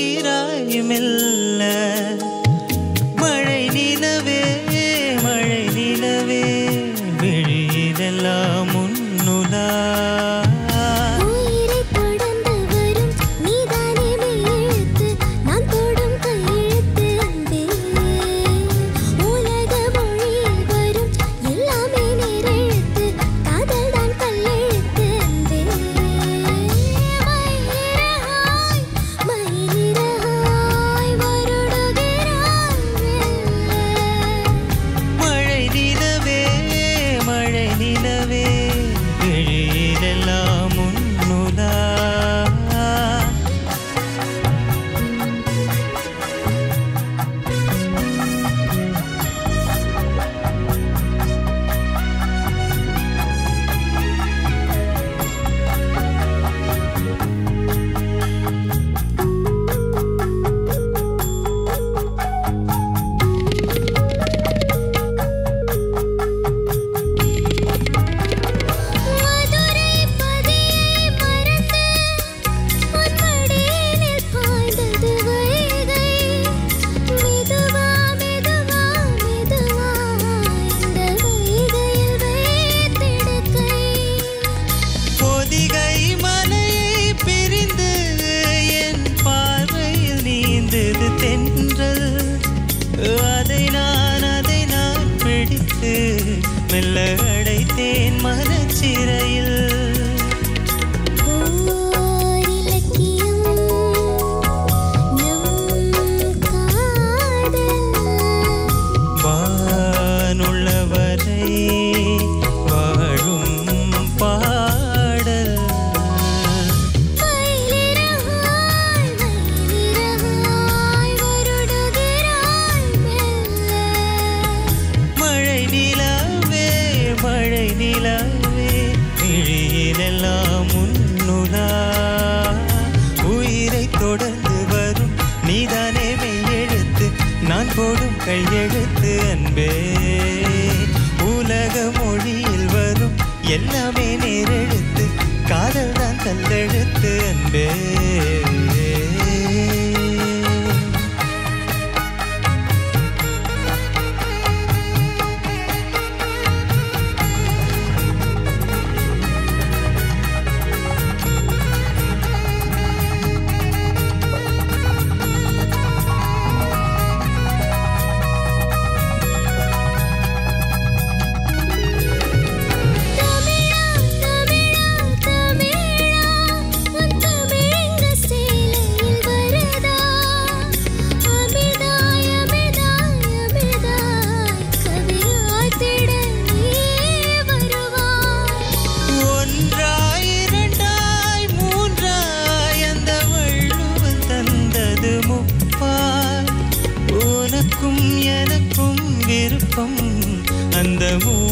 வருகிறாய் மெல்ல மழை நிலவே மழை நிலவே விழியிலெல்லாம் முன்னுலா உயிரை தொடர்ந்து வரும் நீதானே மெய்யெழுத்து நான் தொடும் கையெழுத்து அன்பே உலக மொழியில் வரும் எல்லாமே நேரெழுத்து காதல் தான் கல்லெழுத்து அன்பே மயிரகாய் மயிரகாய் வருடுகிறாய் மெல்ல மழை நிலவே மழை நிலவே விழியிலெல்லாம் முன்னுலா மதுரை பதியை மறந்து உன் மடியினில் பாய்ந்தது வைகை மெதுவா மெதுவா மெதுவா இந்த வைகையில் வைத்திடுக்கை பொதிகை மலையை பிரிந்து என் பார்வையில் நீந்தது தென்றல் அதை நான் அதை நான் பிடித்து மெல்ல அடைத்தேன் மனச்சிறையில் ஓர் இலக்கியம் நம் காதல் வானுள்ளவரை வாழும் பாடல் மயிலிறகாய் மயிலிறகாய் வருடுகிறாய் மெல்ல மழை நிலவே மழை நிலவே விழியிலெல்லாம் முன்னுலா உயிரை தொடர்ந்து வரும் நீதானே மெய்யெழுத்து நான் போடும் கையெழுத்து அன்பே உலக மொழியில் வரும் எல்லாமே நேரெழுத்து காதல் தான் கல்லெழுத்து அன்பே தமிழா தமிழா தமிழா உன் தமிழங்க சேலையில் வருதா அமிர்தாய் அமிர்தாய் அமிர்தாய் கவியாய் திட நீ வருவாய் ஒன்றாய் இரண்டாய் மூன்றாய் அந்த வள்ளுவன் தந்தது முப்பாய் உனக்கும் எனக்கும் விருப்பம் அந்த மூ